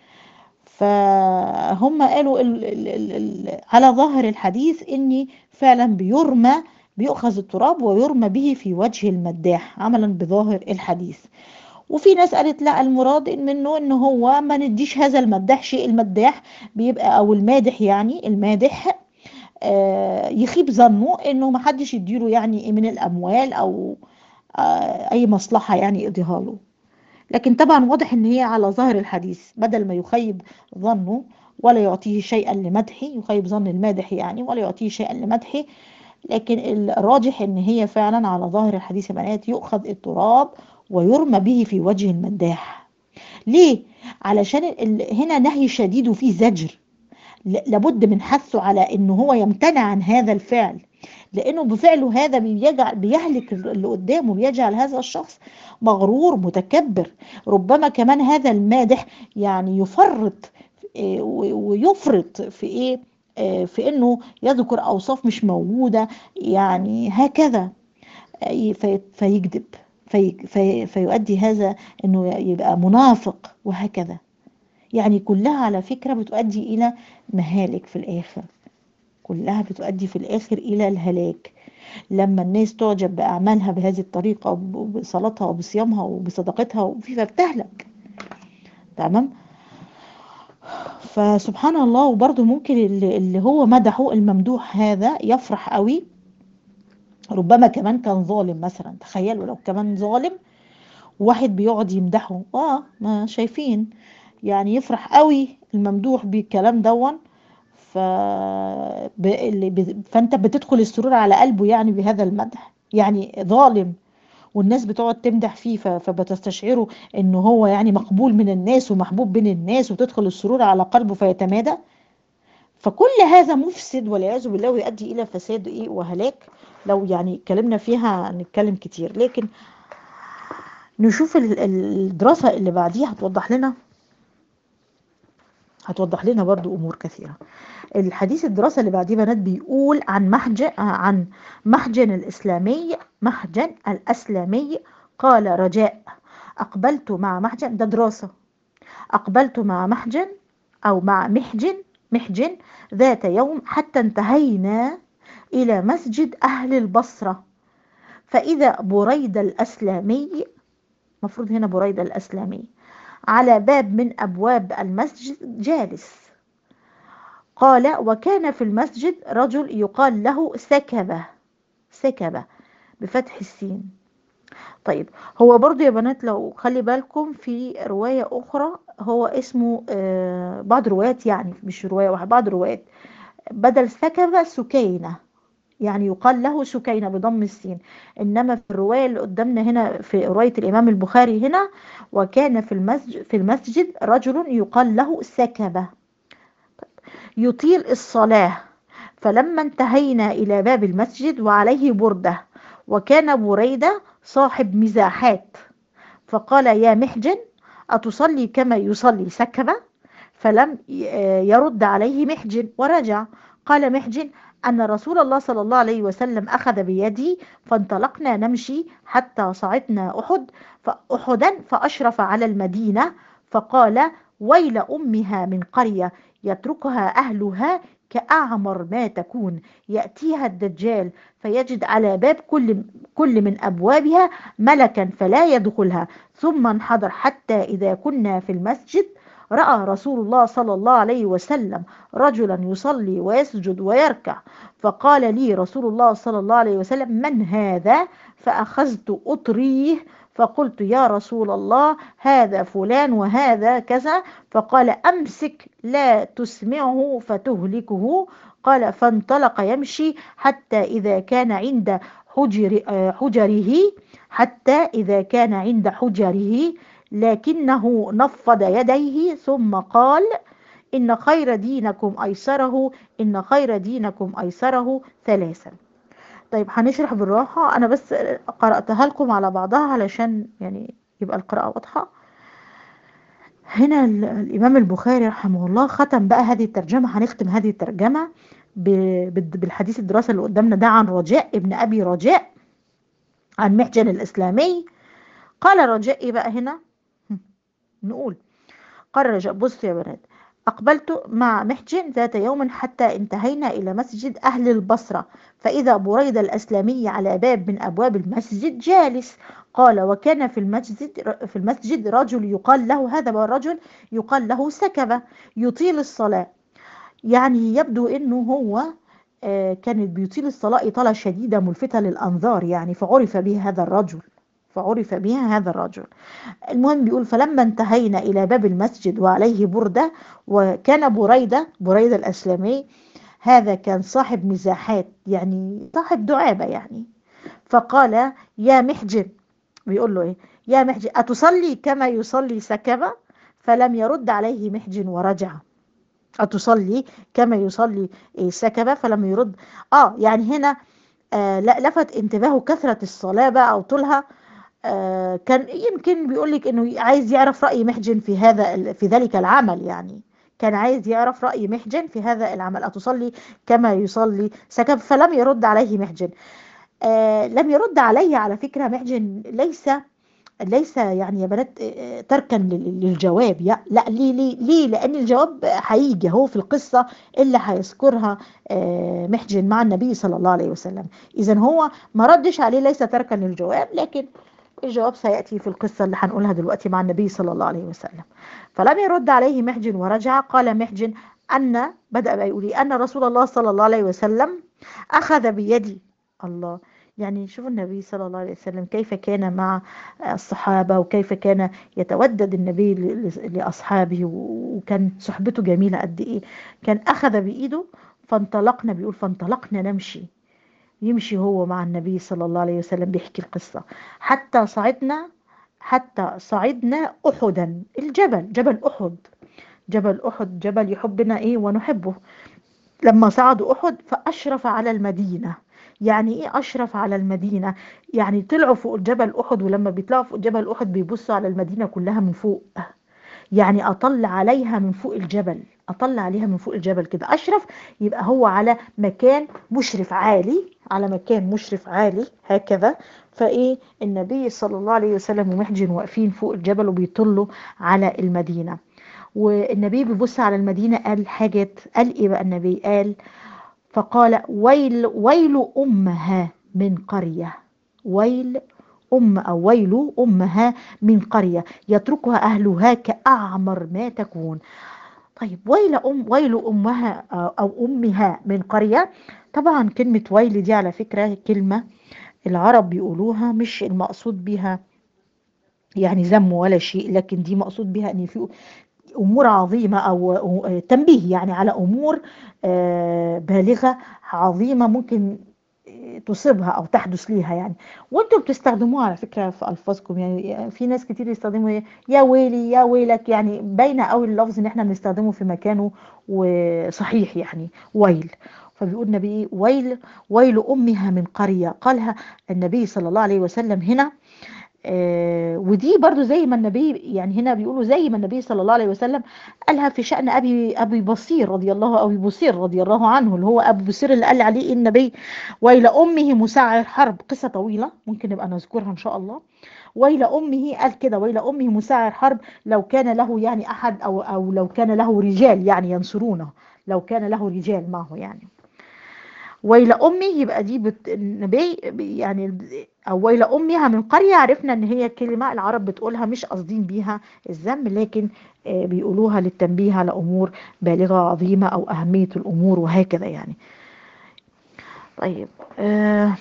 فهم قالوا ال ال ال ال على ظاهر الحديث اني فعلا بيرمى بيؤخذ التراب ويرمى به في وجه المداح عملا بظاهر الحديث وفي ناس قالت لا المراد منه ان هو ما نديش هذا المداح شيء المداح بيبقى او المادح يعني المادح آه يخيب ظنه انه ما حدش يديله يعني من الاموال او اي مصلحة يعني يقضيها له لكن طبعا واضح ان هي على ظاهر الحديث بدل ما يخيب ظنه ولا يعطيه شيئا لمدحه يخيب ظن المادح يعني ولا يعطيه شيئا لمدحه لكن الراجح ان هي فعلا على ظاهر الحديث يا بنات يؤخذ التراب ويرمى به في وجه المداح ليه علشان هنا نهي شديد وفيه زجر لابد من حثه على انه هو يمتنع عن هذا الفعل لانه بفعله هذا بيجعل بيهلك اللي قدامه بيجعل هذا الشخص مغرور متكبر ربما كمان هذا المادح يعني يفرط ويفرط في ايه في انه يذكر اوصاف مش موجوده يعني هكذا فيكذب في في فيؤدي هذا انه يبقى منافق وهكذا يعني كلها على فكره بتؤدي الى مهالك في الاخر كلها بتؤدي في الآخر إلى الهلاك لما الناس تعجب بأعمالها بهذه الطريقة وبصلاتها وبصيامها وبصدقتها وفي فبتهلك تمام فسبحان الله وبرضه ممكن اللي اللي هو مدحه الممدوح هذا يفرح قوي ربما كمان كان ظالم مثلا تخيلوا لو كمان ظالم واحد بيقعد يمدحه اه ما شايفين يعني يفرح قوي الممدوح بالكلام دون ف... ب... اللي ب... فانت بتدخل السرور على قلبه يعني بهذا المدح يعني ظالم والناس بتقعد تمدح فيه ف... فبتستشعره انه هو يعني مقبول من الناس ومحبوب بين الناس وتدخل السرور على قلبه فيتمادى فكل هذا مفسد والعياذ بالله ويؤدي الى فساد ايه وهلاك لو يعني اتكلمنا فيها نتكلم كتير لكن نشوف ال- ال- الدراسة اللي بعديها هتوضح لنا هتوضح لنا برضو امور كثيرة الحديث الدراسة اللي بعديه بنات بيقول عن محجن عن محجن الاسلامي محجن الاسلامي قال رجاء اقبلت مع محجن ده دراسة اقبلت مع محجن او مع محجن محجن ذات يوم حتى انتهينا الى مسجد اهل البصرة فاذا بريدة الاسلامي مفروض هنا بريدة الاسلامي على باب من ابواب المسجد جالس قال وكان في المسجد رجل يقال له سكبة سكبة بفتح السين طيب هو برضو يا بنات لو خلي بالكم في رواية أخرى هو اسمه آه بعض روايات يعني مش رواية واحدة بعض روايات بدل سكبة سكينة يعني يقال له سكينة بضم السين إنما في الرواية اللي قدامنا هنا في رواية الإمام البخاري هنا وكان في المسجد, في المسجد رجل يقال له سكبة يطيل الصلاة فلما انتهينا إلى باب المسجد وعليه بردة وكان بريدة صاحب مزاحات فقال يا محجن أتصلي كما يصلي سكبة فلم يرد عليه محجن ورجع قال محجن أن رسول الله صلى الله عليه وسلم أخذ بيدي فانطلقنا نمشي حتى صعدنا أحد فأحدا فأشرف على المدينة فقال ويل أمها من قرية يتركها أهلها كأعمر ما تكون يأتيها الدجال فيجد على باب كل, كل من أبوابها ملكا فلا يدخلها ثم انحدر حتى إذا كنا في المسجد رأى رسول الله صلى الله عليه وسلم رجلا يصلي ويسجد ويركع فقال لي رسول الله صلى الله عليه وسلم من هذا فأخذت أطريه فقلت يا رسول الله هذا فلان وهذا كذا فقال أمسك لا تسمعه فتهلكه قال فانطلق يمشي حتى إذا كان عند حجر حجره حتى إذا كان عند حجره لكنه نفض يديه ثم قال إن خير دينكم أيسره إن خير دينكم أيسره ثلاثا طيب هنشرح بالراحة أنا بس قرأتها لكم على بعضها علشان يعني يبقى القراءة واضحة هنا الإمام البخاري رحمه الله ختم بقى هذه الترجمة هنختم هذه الترجمة بالحديث الدراسة اللي قدامنا ده عن رجاء ابن أبي رجاء عن محجن الإسلامي قال رجاء إيه بقى هنا نقول قال رجاء بصوا يا بنات أقبلت مع محجن ذات يوم حتى انتهينا إلى مسجد أهل البصرة فإذا بريدة الأسلامي على باب من أبواب المسجد جالس قال وكان في المسجد في المسجد رجل يقال له هذا هو الرجل يقال له سكبة يطيل الصلاة يعني يبدو انه هو كانت بيطيل الصلاة إطالة شديدة ملفتة للأنظار يعني فعرف به هذا الرجل فعرف بها هذا الرجل المهم بيقول فلما انتهينا إلى باب المسجد وعليه بردة وكان بريدة بريدة الأسلامي هذا كان صاحب مزاحات يعني صاحب دعابة يعني فقال يا محجن بيقول له ايه يا محجن أتصلي كما يصلي سكبة فلم يرد عليه محجن ورجع أتصلي كما يصلي سكبة فلم يرد آه يعني هنا آه لفت انتباهه كثرة الصلاة بقى أو طولها آه كان يمكن بيقول لك انه عايز يعرف راي محجن في هذا في ذلك العمل يعني كان عايز يعرف راي محجن في هذا العمل اتصلي كما يصلي سكب فلم يرد عليه محجن آه لم يرد عليه على فكره محجن ليس ليس يعني يا بنات تركا للجواب لا لا ليه ليه ليه لان الجواب هيجي هو في القصه اللي هيذكرها محجن مع النبي صلى الله عليه وسلم اذا هو ما ردش عليه ليس تركا للجواب لكن الجواب سياتي في القصه اللي هنقولها دلوقتي مع النبي صلى الله عليه وسلم فلم يرد عليه محجن ورجع قال محجن ان بدا بيقول ان رسول الله صلى الله عليه وسلم اخذ بيدي الله يعني شوفوا النبي صلى الله عليه وسلم كيف كان مع الصحابة وكيف كان يتودد النبي لأصحابه وكان صحبته جميلة قد إيه كان أخذ بإيده فانطلقنا بيقول فانطلقنا نمشي يمشي هو مع النبي صلى الله عليه وسلم بيحكي القصة حتى صعدنا حتى صعدنا أحدا الجبل جبل أحد جبل أحد جبل يحبنا إيه ونحبه لما صعدوا أحد فأشرف على المدينة يعني ايه اشرف على المدينه يعني طلعوا فوق جبل احد ولما بيطلعوا فوق جبل احد بيبصوا على المدينه كلها من فوق يعني اطل عليها من فوق الجبل اطل عليها من فوق الجبل كده اشرف يبقى هو على مكان مشرف عالي على مكان مشرف عالي هكذا فايه النبي صلى الله عليه وسلم ومحجن واقفين فوق الجبل وبيطلوا على المدينه والنبي بيبص على المدينه قال حاجات قال ايه بقى النبي قال فقال ويل ويل أمها من قرية ويل أم أو ويل أمها من قرية يتركها أهلها كأعمر ما تكون طيب ويل أم ويل أمها أو أمها من قرية طبعا كلمة ويل دي على فكرة كلمة العرب بيقولوها مش المقصود بها يعني ذم ولا شيء لكن دي مقصود بها ان في امور عظيمه او تنبيه يعني على امور بالغه عظيمه ممكن تصيبها او تحدث ليها يعني وانتم بتستخدموها على فكره في الفاظكم يعني في ناس كتير يستخدموا يا ويلي يا ويلك يعني باينه قوي اللفظ ان احنا بنستخدمه في مكانه وصحيح يعني ويل فبيقول النبي ويل ويل امها من قريه قالها النبي صلى الله عليه وسلم هنا آه ودي برضو زي ما النبي يعني هنا بيقولوا زي ما النبي صلى الله عليه وسلم قالها في شأن أبي أبي بصير رضي الله أبي بصير رضي الله عنه اللي هو أبو بصير اللي قال عليه النبي ويل أمه مسعر حرب قصة طويلة ممكن نبقى نذكرها إن شاء الله ويل أمه قال كده ويل أمه مسعر حرب لو كان له يعني أحد أو أو لو كان له رجال يعني ينصرونه لو كان له رجال معه يعني ويل امي يبقى دي بت... النبي يعني او ويل امها من قريه عرفنا ان هي كلمه العرب بتقولها مش قاصدين بيها الذم لكن بيقولوها للتنبيه على امور بالغه عظيمه او اهميه الامور وهكذا يعني طيب آه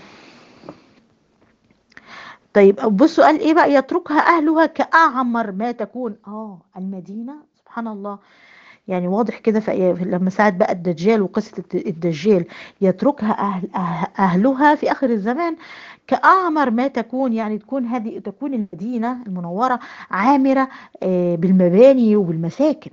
طيب بصوا قال ايه بقى يتركها اهلها كاعمر ما تكون اه المدينه سبحان الله يعني واضح كده في لما ساعد بقى الدجال وقصة الدجال يتركها أهل أهلها في آخر الزمان كأعمر ما تكون يعني تكون هذه تكون المدينة المنورة عامرة بالمباني وبالمساكن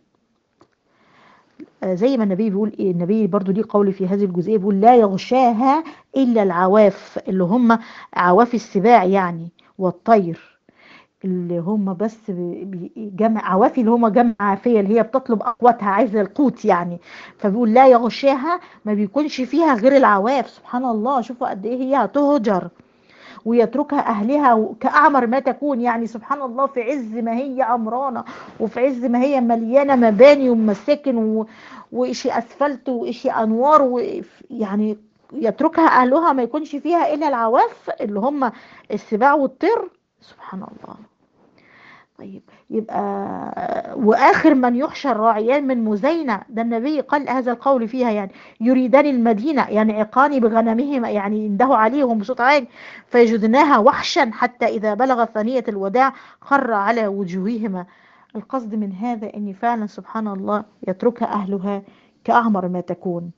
زي ما النبي بيقول إيه النبي برضو ليه قول في هذه الجزئية بيقول لا يغشاها إلا العواف اللي هم عواف السباع يعني والطير اللي هم بس جمع عوافي اللي هم جمع عافية اللي هي بتطلب أقواتها عايزة القوت يعني فبيقول لا يغشاها ما بيكونش فيها غير العواف سبحان الله شوفوا قد ايه هي هتهجر ويتركها أهلها كأعمر ما تكون يعني سبحان الله في عز ما هي عمرانة وفي عز ما هي مليانة مباني ومساكن و... وإشي أسفلت وإشي أنوار ويعني يتركها أهلها ما يكونش فيها إلا العواف اللي هم السباع والطير سبحان الله طيب يبقى واخر من يحشر راعيان من مزينه ده النبي قال هذا القول فيها يعني يريدان المدينه يعني عقاني بغنمهما يعني ينده عليهم بصوت عالي فيجدناها وحشا حتى اذا بلغ ثانيه الوداع خر على وجوههما القصد من هذا ان فعلا سبحان الله يتركها اهلها كاعمر ما تكون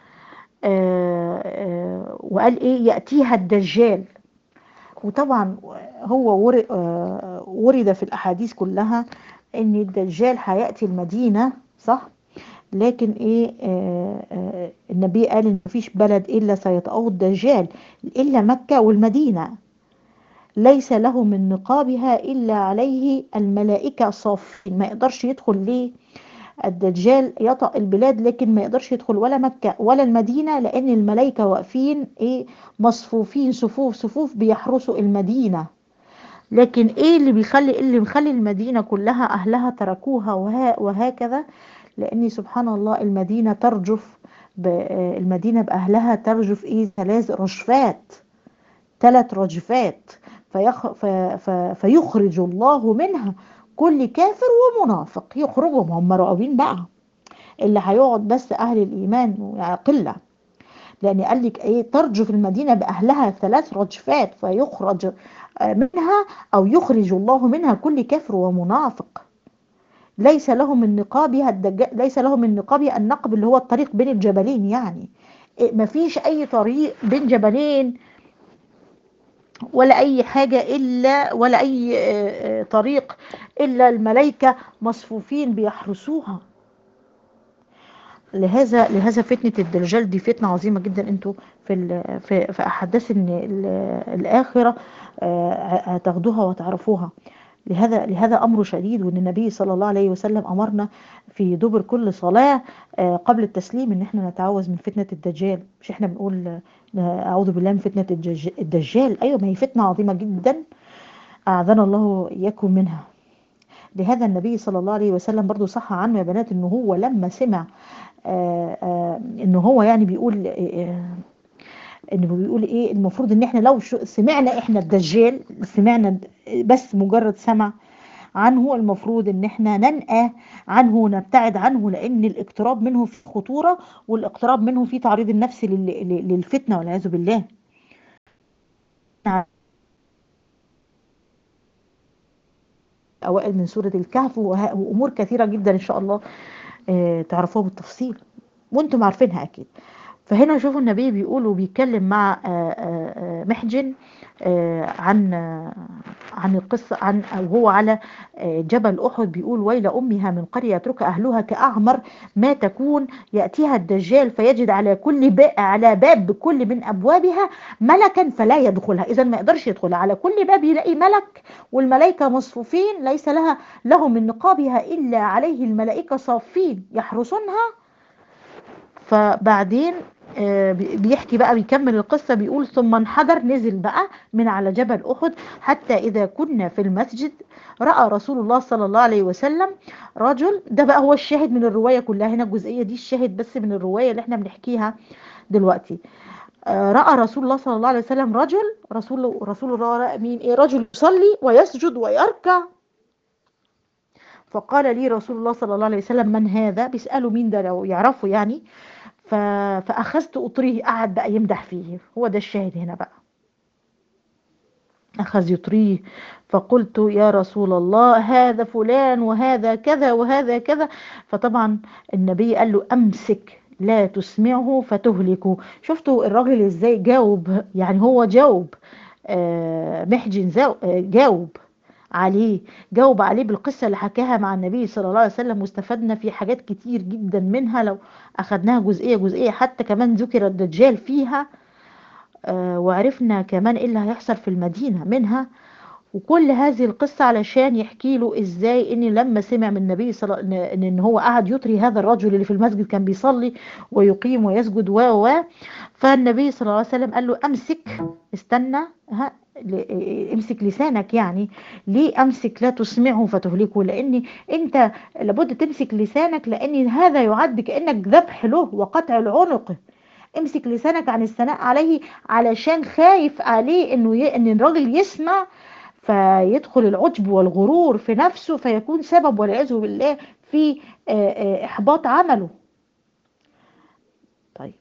آآ آآ وقال ايه ياتيها الدجال وطبعا هو ورد في الأحاديث كلها ان الدجال هيأتي المدينة صح لكن ايه آه آه النبي قال ان مفيش بلد الا سيطأه الدجال الا مكة والمدينة ليس له من نقابها الا عليه الملائكة صافين ما يقدرش يدخل ليه الدجال يطأ البلاد لكن ما يقدرش يدخل ولا مكة ولا المدينة لأن الملائكة واقفين إيه مصفوفين صفوف صفوف بيحرسوا المدينة لكن ايه اللي بيخلي إيه اللي مخلي المدينة كلها اهلها تركوها وها وهكذا لاني سبحان الله المدينة ترجف ب- آه، المدينة باهلها ترجف ايه ثلاث رجفات ثلاث رجفات فيخ ف ف فيخرج الله منها كل كافر ومنافق يخرجهم هم راغبين بقى اللي هيقعد بس اهل الايمان يعني قله لان قال لك ايه ترجف المدينه باهلها ثلاث رجفات فيخرج آه، منها او يخرج الله منها كل كافر ومنافق ليس له من نقابها الدجال ليس له من نقابها النقب اللي هو الطريق بين الجبلين يعني إيه، مفيش اي طريق بين جبلين ولا اي حاجه الا ولا اي آه، آه، طريق الا الملائكه مصفوفين بيحرسوها لهذا لهذا فتنة الدجال دي فتنة عظيمة جدا انتوا في ال- في في احداث ان ال- الاخرة آه، هتاخدوها وتعرفوها لهذا لهذا امر شديد وان النبي صلى الله عليه وسلم امرنا في دبر كل صلاة آه، قبل التسليم ان احنا نتعوذ من فتنة الدجال مش احنا بنقول آه، اعوذ بالله من فتنة الدج- الدجال ايوه ما هي فتنة عظيمة جدا اعاذنا الله اياكم منها لهذا النبي صلى الله عليه وسلم برضو صح عنه يا بنات انه هو لما سمع آه، آه، ان هو يعني بيقول آه، انه بيقول ايه المفروض ان احنا لو شو- سمعنا احنا الدجال سمعنا بس مجرد سمع عنه المفروض ان احنا ننأى عنه نبتعد عنه لان الاقتراب منه في خطورة والاقتراب منه في تعريض النفس لل- لل- للفتنة والعياذ بالله اوائل من سورة الكهف وه- وامور كثيرة جدا ان شاء الله آه، تعرفوها بالتفصيل وانتم عارفينها اكيد فهنا شوفوا النبي بيقول وبيتكلم مع آه، آه، آه، محجن آه، عن آه، عن القصة عن وهو على آه، جبل أحد بيقول ويل أمها من قرية يترك أهلها كأعمر ما تكون يأتيها الدجال فيجد على كل باب على باب بكل من أبوابها ملكا فلا يدخلها إذا ما يقدرش يدخلها على كل باب يلاقي ملك والملائكة مصفوفين ليس لها له من نقابها إلا عليه الملائكة صافين يحرسونها فبعدين آه، بي- بيحكي بقى بيكمل القصة بيقول ثم انحدر نزل بقى من على جبل أحد حتى إذا كنا في المسجد رأى رسول الله صلى الله عليه وسلم رجل ده بقى هو الشاهد من الرواية كلها هنا الجزئية دي الشاهد بس من الرواية اللي احنا بنحكيها دلوقتي آه، رأى رسول الله صلى الله عليه وسلم رجل رسول رسول الله رأى مين ايه رجل يصلي ويسجد ويركع فقال لي رسول الله صلى الله عليه وسلم من هذا بيسألوا مين ده لو يعرفوا يعني ف... فأخذت أطريه قعد بقى يمدح فيه هو ده الشاهد هنا بقى أخذ يطريه فقلت يا رسول الله هذا فلان وهذا كذا وهذا كذا فطبعا النبي قال له أمسك لا تسمعه فتهلكه شفتوا الراجل ازاي جاوب يعني هو جاوب آه، محجن زاو- آه، جاوب عليه جاوب عليه بالقصة اللي حكاها مع النبي صلى الله عليه وسلم واستفدنا في حاجات كتير جدا منها لو أخدناها جزئية جزئية حتى كمان ذكر الدجال فيها آه، وعرفنا كمان ايه اللي هيحصل في المدينة منها وكل هذه القصة علشان يحكي له ازاي ان لما سمع من النبي صلى الله عليه ان إن هو قعد يطري هذا الرجل اللي في المسجد كان بيصلي ويقيم ويسجد و و فالنبي صلى الله عليه وسلم قال له امسك استنى ها ل- امسك لسانك يعني ليه امسك لا تسمعه فتهلكه لان انت لابد تمسك لسانك لان هذا يعد كانك ذبح له وقطع العنق امسك لسانك عن الثناء عليه علشان خايف عليه انه ي... ان الراجل يسمع فيدخل العجب والغرور في نفسه فيكون سبب والعياذ بالله في آه، آه، احباط عمله طيب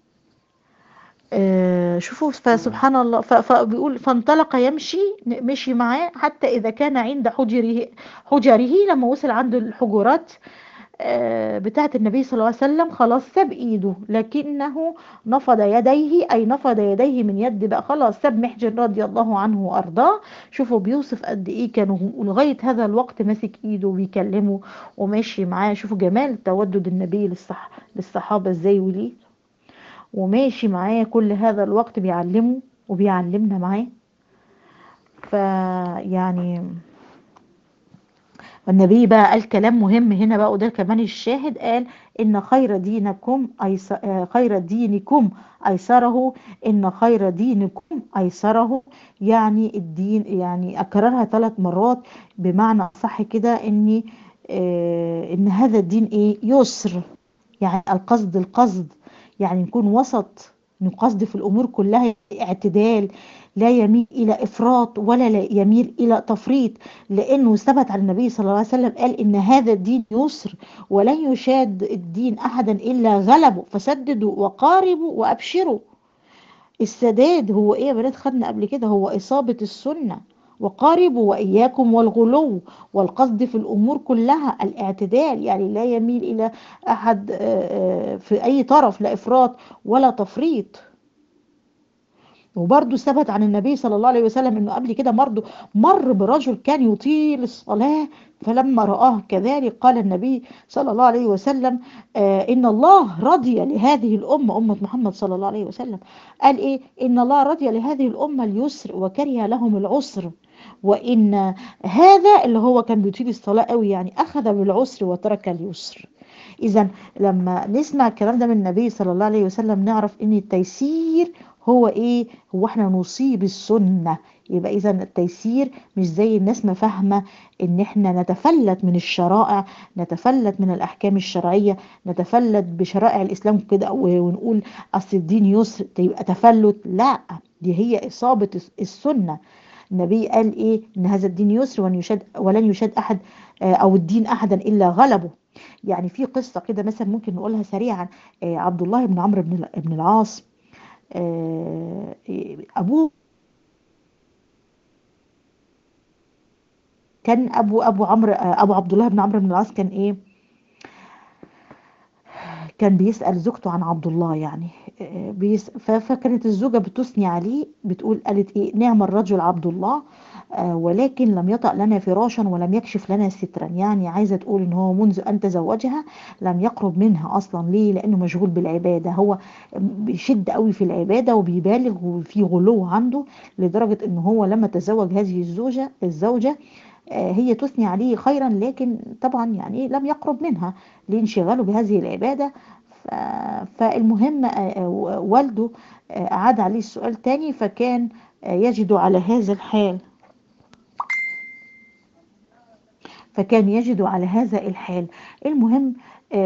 آه، شوفوا فسبحان الله ف- فبيقول فانطلق يمشي مشي معاه حتى إذا كان عند حجره حجره لما وصل عند الحجرات آه، بتاعة النبي صلى الله عليه وسلم خلاص ساب ايده لكنه نفض يديه اي نفض يديه من يد بقى خلاص ساب محجن رضي الله عنه وارضاه شوفوا بيوصف قد ايه كانوا لغاية هذا الوقت ماسك ايده وبيكلمه وماشي معاه شوفوا جمال تودد النبي للصح للصحابة ازاي وليه وماشي معاه كل هذا الوقت بيعلمه وبيعلمنا معاه فيعني والنبي بقى قال كلام مهم هنا بقى وده كمان الشاهد قال إن خير دينكم أيس... آه، خير دينكم أيسره إن خير دينكم أيسره يعني الدين يعني أكررها ثلاث مرات بمعنى صح كده إن آه، إن هذا الدين إيه يسر يعني القصد القصد يعني نكون وسط نقصد في الأمور كلها اعتدال لا يميل إلى إفراط ولا لا يميل إلى تفريط لأنه ثبت عن النبي صلى الله عليه وسلم قال إن هذا الدين يسر ولن يشاد الدين أحدا إلا غلبه فسددوا وقاربوا وأبشروا السداد هو ايه يا بنات خدنا قبل كده هو إصابة السنة وقاربوا وإياكم والغلو والقصد في الأمور كلها الاعتدال يعني لا يميل إلى أحد آه، آه، في أي طرف لا إفراط ولا تفريط وبرضه ثبت عن النبي صلى الله عليه وسلم انه قبل كده برضه مر برجل كان يطيل الصلاة فلما رآه كذلك قال النبي صلى الله عليه وسلم آه إن الله رضي لهذه الأمة أمة محمد صلى الله عليه وسلم قال إيه إن الله رضي لهذه الأمة اليسر وكره لهم العسر وإن هذا اللي هو كان بيطيل الصلاة قوي يعني أخذ بالعسر وترك اليسر إذا لما نسمع الكلام ده من النبي صلى الله عليه وسلم نعرف إن التيسير هو إيه هو إحنا نصيب السنة يبقى إذا التيسير مش زي الناس ما فاهمة إن إحنا نتفلت من الشرائع نتفلت من الأحكام الشرعية نتفلت بشرائع الإسلام كده ونقول أصل الدين يسر يبقى تفلت لا دي هي إصابة السنة النبي قال إيه إن هذا الدين يسر ولن يشاد, ولن يشاد أحد آه، أو الدين أحدا إلا غلبه يعني في قصة كده مثلا ممكن نقولها سريعا آه، عبد الله بن عمرو بن بن العاص آه، أبوه كان أبو أبو عمرو أبو عبد الله بن عمرو بن العاص كان إيه كان بيسأل زوجته عن عبد الله يعني بيس فكانت الزوجة بتثني عليه بتقول قالت ايه نعم الرجل عبد الله آه ولكن لم يطأ لنا فراشا ولم يكشف لنا سترا يعني عايزة تقول ان هو منذ ان تزوجها لم يقرب منها اصلا ليه لانه مشغول بالعبادة هو بيشد قوي في العبادة وبيبالغ وفي غلو عنده لدرجة ان هو لما تزوج هذه الزوجة الزوجة هي تثني عليه خيرا لكن طبعا يعني لم يقرب منها لانشغاله بهذه العبادة فالمهم والده أعاد عليه السؤال تاني فكان يجد على هذا الحال فكان يجد على هذا الحال المهم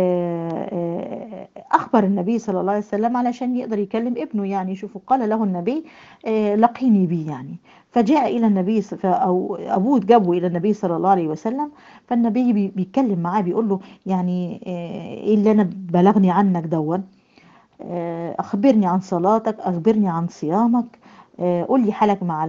أخبر النبي صلى الله عليه وسلم علشان يقدر يكلم ابنه يعني شوفوا قال له النبي لقيني بي يعني فجاء إلى النبي أو أبوه جابه إلى النبي صلى الله عليه وسلم فالنبي بيتكلم معاه بيقول له يعني إيه اللي أنا بلغني عنك دون أخبرني عن صلاتك أخبرني عن صيامك قول لي حالك مع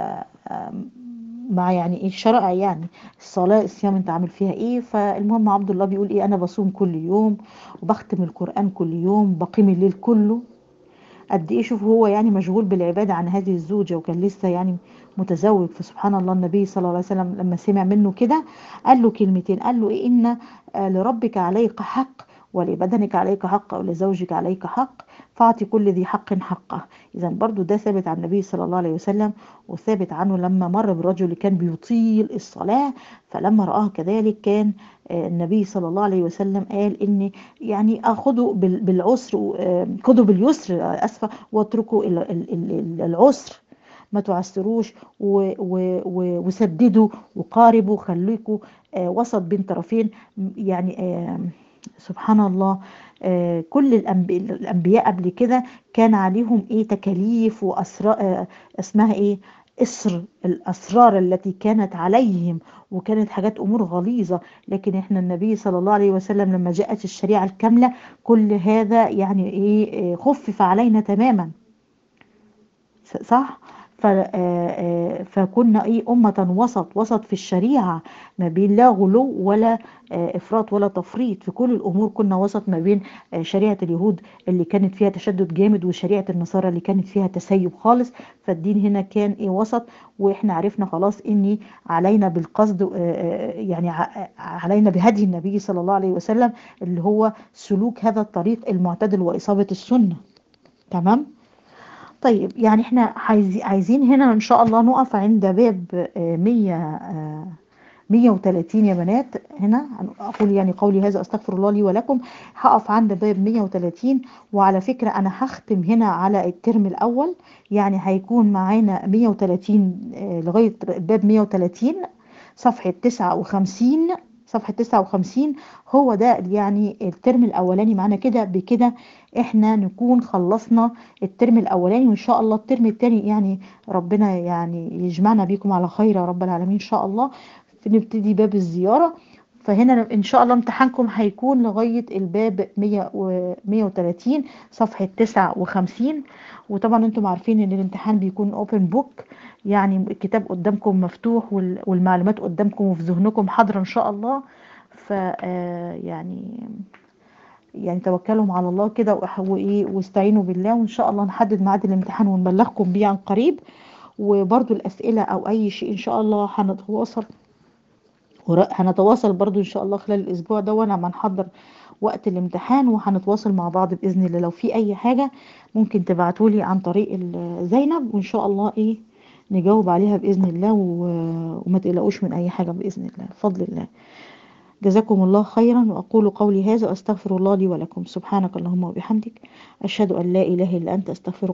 مع يعني ايه الشرائع يعني الصلاة الصيام انت عامل فيها ايه فالمهم عبد الله بيقول ايه انا بصوم كل يوم وبختم القرآن كل يوم بقيم الليل كله قد ايه شوف هو يعني مشغول بالعبادة عن هذه الزوجة وكان لسه يعني متزوج فسبحان الله النبي صلى الله عليه وسلم لما سمع منه كده قال له كلمتين قال له إيه إن لربك عليك حق ولبدنك عليك حق ولزوجك عليك حق فاعطي كل ذي حق حقه اذا برضو ده ثابت عن النبي صلى الله عليه وسلم وثابت عنه لما مر بالرجل اللي كان بيطيل الصلاة فلما رآه كذلك كان النبي صلى الله عليه وسلم قال ان يعني اخذوا بالعسر خذوا باليسر اسفه واتركوا العسر ما تعسروش وسددوا وقاربوا خليكوا وسط بين طرفين يعني سبحان الله آه كل الأنبياء قبل كده كان عليهم إيه تكاليف وأسرار آه اسمها إيه إسر الأسرار التي كانت عليهم وكانت حاجات أمور غليظة لكن إحنا النبي صلى الله عليه وسلم لما جاءت الشريعة الكاملة كل هذا يعني إيه خفف علينا تماما صح فكنا ايه أمة وسط وسط في الشريعة ما بين لا غلو ولا إفراط ولا تفريط في كل الأمور كنا وسط ما بين شريعة اليهود اللي كانت فيها تشدد جامد وشريعة النصارى اللي كانت فيها تسيب خالص فالدين هنا كان ايه وسط واحنا عرفنا خلاص اني علينا بالقصد يعني علينا بهدي النبي صلى الله عليه وسلم اللي هو سلوك هذا الطريق المعتدل وإصابة السنة تمام؟ طيب يعني احنا عايزين هنا ان شاء الله نقف عند باب 100 130 يا بنات هنا اقول يعني قولي هذا استغفر الله لي ولكم هقف عند باب 130 وعلى فكرة انا هختم هنا على الترم الاول يعني هيكون معانا 130 آه، لغاية باب 130 صفحة 59 صفحة 59 هو ده يعني الترم الاولاني معانا كده بكده احنا نكون خلصنا الترم الاولاني وان شاء الله الترم التاني يعني ربنا يعني يجمعنا بيكم على خير يا رب العالمين ان شاء الله نبتدي باب الزيارة فهنا ان شاء الله امتحانكم هيكون لغاية الباب 100 و 130 صفحة 59 وطبعا انتم عارفين ان الامتحان بيكون اوبن بوك يعني الكتاب قدامكم مفتوح وال- والمعلومات قدامكم وفي ذهنكم حاضرة ان شاء الله ف آه، يعني يعني توكلوا على الله كده وإح- وايه واستعينوا بالله وان شاء الله نحدد ميعاد الامتحان ونبلغكم بيه عن قريب وبرضو الاسئله او اي شيء ان شاء الله هنتواصل ور- هنتواصل برضو ان شاء الله خلال الاسبوع ده وانا ما نحضر وقت الامتحان وهنتواصل مع بعض باذن الله لو في اي حاجه ممكن تبعتولي عن طريق ال- زينب وان شاء الله ايه نجاوب عليها باذن الله و- وما تقلقوش من اي حاجه باذن الله بفضل الله جزاكم الله خيرا واقول قولي هذا واستغفر الله لي ولكم سبحانك اللهم وبحمدك اشهد ان لا اله الا انت استغفرك